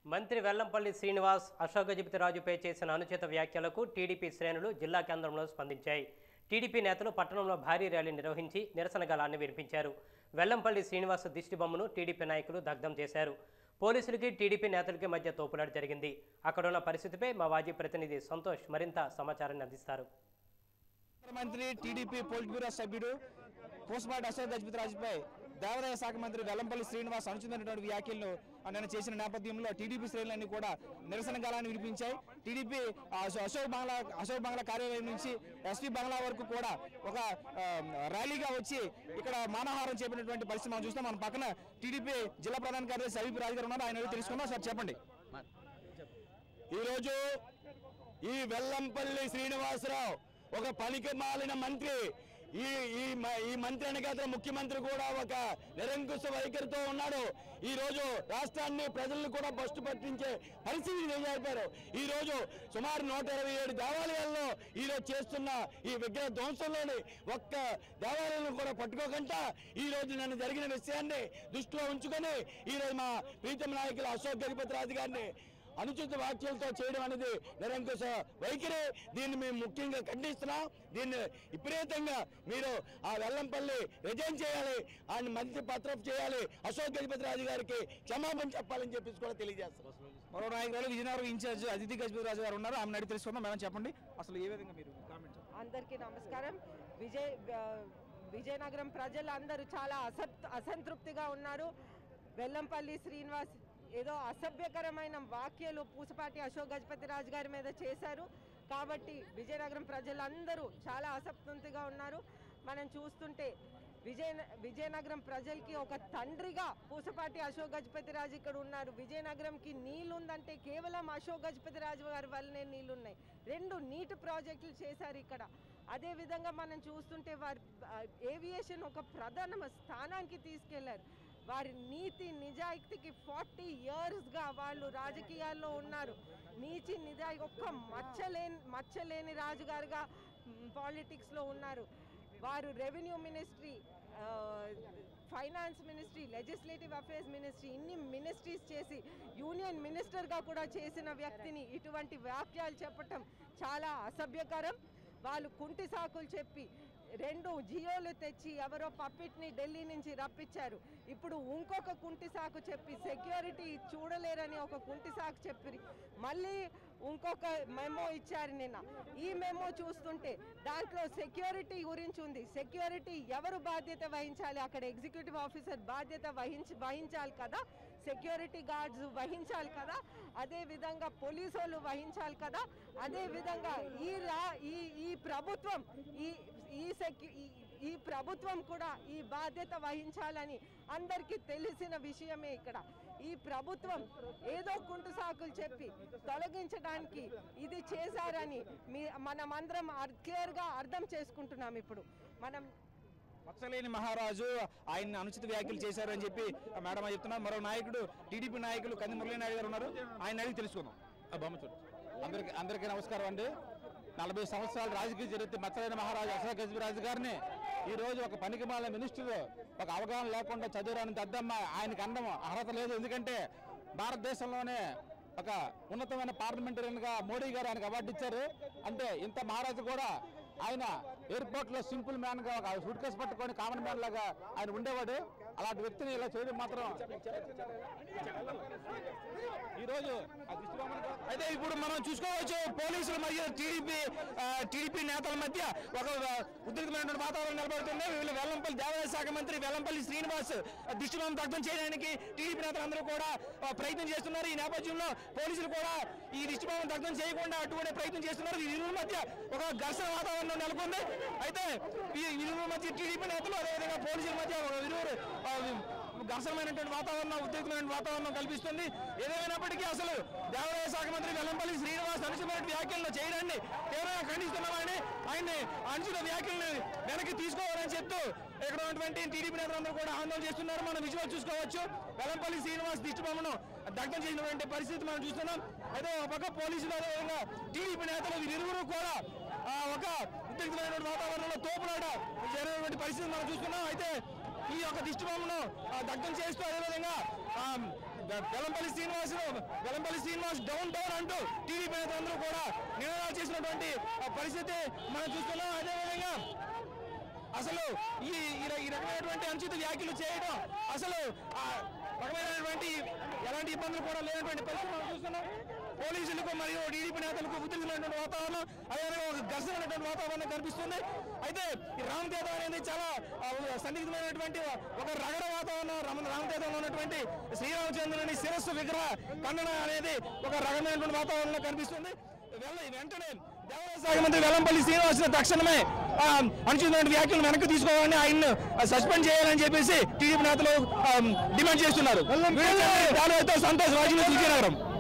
మంత్రి వెల్లంపల్లి శ్రీనివాస్ అశోక్ గజపతిరాజుపై చేసిన అనుచిత వ్యాఖ్యలకు టీడీపీ శ్రేణులు జిల్లా కేంద్రంలో స్పందించాయి టీడీపీ నేతలు పట్టణంలో భారీ ర్యాలీ నిర్వహించి నిరసన గలాన్ని వినిపించారు వెల్లంపల్లి శ్రీనివాస్ దిష్టిబొమ్మను టీడీపీ నాయకులు దగ్ధం చేశారు పోలీసులకి టీడీపీ నేతలకి మధ్య తోపులాట జరిగింది అక్కడున్న పరిస్థితిపై మా మాజీ ప్రతినిధి సంతోష్ మరింత సమాచారాన్ని అందిస్తారు మంత్రి టీడీపీ పొలిట్ బ్యూరో సభ్యుడు పూసపాటి అశోక్ గజపతిరాజుపై దేవాదాయ శాఖ మంత్రి వెల్లంపల్లి శ్రీనివాస్ అనుచితమైనటువంటి వ్యాఖ్యలను నిన్న చేసిన నేపథ్యంలో టీడీపీ శ్రేణులన్నీ కూడా నిరసన గాలాన్ని వినిపించాయి టీడీపీ అశో- అశోక్ బంగ్లా అశోక్ బంగ్లా కార్యాలయం నుంచి ఎస్పీ బంగ్లా వరకు కూడా ఒక ఆ, ర్యాలీగా వచ్చి ఇక్కడ మానహారం చేపట్టినటువంటి పరిస్థితి మనం చూస్తాం మన పక్కన టీడీపీ జిల్లా ప్రధాన కార్యదర్శి అవిపి రాజు గారు ఉన్నారు ఆయన అడిగి తెలుసుకుందాం సార్ చెప్పండి ఈరోజు ఈ వెల్లంపల్లి శ్రీనివాసరావు ఒక పనికి మాలిన మంత్రి ఈ ఈ మ- ఈ మంత్రి అనగా ముఖ్యమంత్రి కూడా ఒక నిరంకుశ వైఖరితో ఉన్నాడు ఈ రోజు రాష్ట్రాన్ని ప్రజలను కూడా బస్టు పట్టించే పరిస్థితి చేశారు ఈ రోజు సుమారు నూట ఇరవై ఏడు దేవాలయాల్లో ఈ రోజు చేస్తున్న ఈ విగ్రహ ధ్వంసంలోని ఒక్క దేవాలయాలను కూడా పట్టుకోకుండా ఈ రోజు నన్ను జరిగిన విషయాన్ని దృష్టిలో ఉంచుకొని ఈ రోజు మా ప్రీతం నాయకులు అశోక్ గజపతి రాజు గారిని అనుచిత వ్యాఖ్యలతో చేయడం అనేది నిరంకుశ వైఖరి దీన్ని మేము ముఖ్యంగా ఖండిస్తున్నాం దీన్ని విపరీతంగా మీరు ఆ వెల్లంపల్లి రిజైన్ చేయాలి ఆయన మంత్రి పత్రం చేయాలి అశోక్ గజపతి రాజు గారికి క్షమాపణ చెప్పాలని చెప్పేసి కూడా తెలియజేస్తున్నాం మరో నాయకురాలు విజయనగరం ఇన్ఛార్జ్ అదితి గజపతిరాజు గారు ఉన్నారు ఆమె అడిగి తెలుసుకుందాం మేడం చెప్పండి అసలు ఏ విధంగా మీరు కామెంట్ చెప్పండి అందరికీ నమస్కారం విజయ్ ఆ, విజయనగరం ప్రజలందరూ చాలా అసత్ అసంతృప్తిగా ఉన్నారు వెల్లంపల్లి శ్రీనివాస్ ఏదో అసభ్యకరమైన వ్యాఖ్యలు పూసపాటి అశోక్ గజపతి రాజు గారి మీద చేశారు కాబట్టి విజయనగరం ప్రజలందరూ చాలా అసంతృప్తిగా ఉన్నారు మనం చూస్తుంటే విజయ విజయనగరం ప్రజలకి ఒక తండ్రిగా పూసపాటి అశోక్ గజపతి రాజు ఇక్కడ ఉన్నారు విజయనగరంకి నీళ్ళు ఉందంటే కేవలం అశోక్ గజపతి రాజు గారి వల్లనే నీళ్లు ఉన్నాయి రెండు నీటి ప్రాజెక్టులు చేశారు ఇక్కడ అదే విధంగా మనం చూస్తుంటే వారి ఆ, ఏవియేషన్ ఒక ప్రధాన స్థానానికి తీసుకెళ్లారు వారి నీతి నిజాయితీకి ఫార్టీ ఇయర్స్గా వాళ్ళు రాజకీయాల్లో ఉన్నారు నీచి నిజాయి ఒక్క మచ్చలేని మచ్చలేని రాజుగారుగా పాలిటిక్స్లో ఉన్నారు వారు revenue ministry finance ministry legislative affairs ministry ఇన్ని మినిస్ట్రీస్ చేసి యూనియన్ మినిస్టర్గా కూడా చేసిన వ్యక్తిని ఇటువంటి వ్యాఖ్యలు చెప్పటం చాలా అసభ్యకరం వాళ్ళు కుంటి సాకులు చెప్పి రెండు జియోలు తెచ్చి ఎవరో పప్పిట్ని ఢిల్లీ నుంచి రప్పించారు ఇప్పుడు ఇంకొక కుంటి సాకు చెప్పి సెక్యూరిటీ చూడలేరని ఒక కుంటి సాకు చెప్పి మళ్ళీ ఇంకొక మెమో ఇచ్చారు నిన్న ఈ మెమో చూస్తుంటే దాంట్లో సెక్యూరిటీ గురించి ఉంది సెక్యూరిటీ ఎవరు బాధ్యత వహించాలి అక్కడ ఎగ్జిక్యూటివ్ ఆఫీసర్ బాధ్యత వహించి వహించాలి కదా సెక్యూరిటీ గార్డ్స్ వహించాలి కదా అదే విధంగా పోలీసు వాళ్ళు వహించాలి కదా అదే విధంగా ఈ రా ఈ ఈ ప్రభుత్వం ఈ ఈ సెక్యూ ఈ- ఈ ప్రభుత్వం కూడా ఈ బాధ్యత వహించాలని అందరికీ తెలిసిన విషయమే ఇక్కడ ఈ ప్రభుత్వం ఏదో కుంటు సాకులు చెప్పి తొలగించడానికి ఇది చేశారని మీ మనమందరం క్లియర్గా అర్థం చేసుకుంటున్నాం ఇప్పుడు మనం మచ్చలేని మహారాజు ఆయన అనుచిత వ్యాఖ్యలు చేశారని చెప్పి ఆ మేడం అని చెప్తున్నారు మరో నాయకుడు టీడీపీ నాయకులు కంది మురళీనాయుడు గారు ఉన్నారు ఆయన అడిగి తెలుసుకుందాం ఆ బొమ్మ చూడు అందరికి అందరికీ నమస్కారం అండి నలభై సంవత్సరాలు రాజకీయ చరిత్ర మచ్చలేని మహారాజు అశోక్ గజపతిరాజు గారిని ఈ రోజు ఒక పనికిమాల మినిస్టర్ ఒక అవగాహన లేకుండా చదువురాని దద్దమ్మ ఆయనకి అందం అర్హత లేదు ఎందుకంటే భారతదేశంలోనే ఒక ఉన్నతమైన పార్లమెంటరీన్ గా మోడీ గారు ఆయనకు అవార్డు ఇచ్చారు అంటే ఇంత మహారాజు కూడా ఆయన ఎయిర్పోర్ట్ లో సింపుల్ మ్యాన్ గా ఒక సూట్ కేసు పట్టుకొని కామన్ మ్యాన్ లాగా ఆయన ఉండేవాడు అలాంటి వ్యక్తిని ఇలా చేయడం మాత్రం ఈ రోజు ఆ దిష్టి బొమ్మను అయితే ఇప్పుడు మనం చూసుకోవచ్చు పోలీసుల మరియు టీడీపీ టీడీపీ నేతల మధ్య ఒక ఆ, ఉద్రిక్తమైనటువంటి వాతావరణం నిలబడుతుంది వీళ్ళు వెల్లంపల్లి దేవాదాయ శాఖ మంత్రి వెల్లంపల్లి శ్రీనివాస్ ఆ, దిష్టి బొమ్మ దగ్ధం చేయడానికి టీడీపీ నేతలందరూ కూడా ఆ, ప్రయత్నం చేస్తున్నారు ఈ నేపథ్యంలో పోలీసులు కూడా ఈ దిష్టి బొమ్మ దగ్ధం చేయకుండా అటువంటి ప్రయత్నం చేస్తున్నారు ఈ ఇరువుల మధ్య ఒక ఘర్షణ వాతావరణం నెలకొంది అయితే ఈ ఇరువుల మధ్య టీడీపీ నేతలు అదేవిధంగా పోలీసుల మధ్య ఒక ఇరువురు ఆ, ఘర్షణమైనటువంటి వాతావరణం ఉద్రిక్తమైన వాతావరణం కల్పిస్తుంది ఏదేమైనప్పటికీ అసలు దేవాదాయ శాఖ మంత్రి వెల్లంపల్లి శ్రీనివాస్ అనుచితమైన వ్యాఖ్యలను చేయడాన్ని తీవ్రంగా ఖండిస్తున్నామని ఆయన్ని అనుచిత వ్యాఖ్యలను వెనక్కి తీసుకోవాలని చెప్తూ ఇక్కడ ఉన్నటువంటి టీడీపీ నేతలందరూ కూడా ఆందోళన చేస్తున్నారు మనం విజువల్ చూసుకోవచ్చు వెల్లంపల్లి శ్రీనివాస్ దిష్టి బొమ్మను దగ్ధం చేసినటువంటి పరిస్థితి మనం చూస్తున్నాం అయితే ఒక పక్క పోలీసులు అదేవిధంగా టీడీపీ నేతలు వీరిరువురు కూడా ఆ, ఒక ఉద్రిక్తమైనటువంటి వాతావరణంలో తోపులాట జరిగినటువంటి పరిస్థితి మనం చూస్తున్నాం అయితే ఈ యొక్క దిష్టి బొమ్మను ఆ, దగ్ధం చేస్తూ అదేవిధంగా ఆ, వెల్లంపల్లి శ్రీనివాస్ వెల్లంపల్లి శ్రీనివాస్ డౌన్ డౌన్ అంటూ టీడీపీ నేతలందరూ కూడా నినాదాలు చేసినటువంటి ఆ పరిస్థితి మనం చూస్తున్నాం అదేవిధంగా అసలు ఈ ఈ ర- ఈ రకమైనటువంటి అనుచిత వ్యాఖ్యలు చేయడం అసలు ఆ రకమైనటువంటి ఎలాంటి ఇబ్బందులు కూడా లేనటువంటి పరిస్థితి మనం చూస్తున్నాం పోలీసులకు మరియు టీడీపీ నేతలకు ఉద్రిక్తమైనటువంటి వాతావరణం అదేవిధంగా ఒక ఘర్షణమైనటువంటి వాతావరణం కనిపిస్తుంది అయితే ఈ రామతీర్థం అనేది చాలా ఆ, సందిగ్ధమైనటువంటి ఒక రగడ వాతావరణం రామ రామతీర్థంలో ఉన్నటువంటి శ్రీరామచంద్రుని శిరస్సు విగ్రహ ఖండన అనేది ఒక రకమైనటువంటి వాతావరణంలో కనిపిస్తుంది వెళ్ళ వెంటనే దేవాదాయ శాఖ మంత్రి వెల్లంపల్లి శ్రీనివాస్ తక్షణమే ఆ, అనుచితమైన వ్యాఖ్యలు వెనక్కి తీసుకోవాలని ఆయన్ను సస్పెండ్ చేయాలని చెప్పేసి టీడీపీ నేతలు ఆ, డిమాండ్ చేస్తున్నారు వీడియో జర్నలిస్ట్ దానితో సంతోష్ రాజు విజయనగరం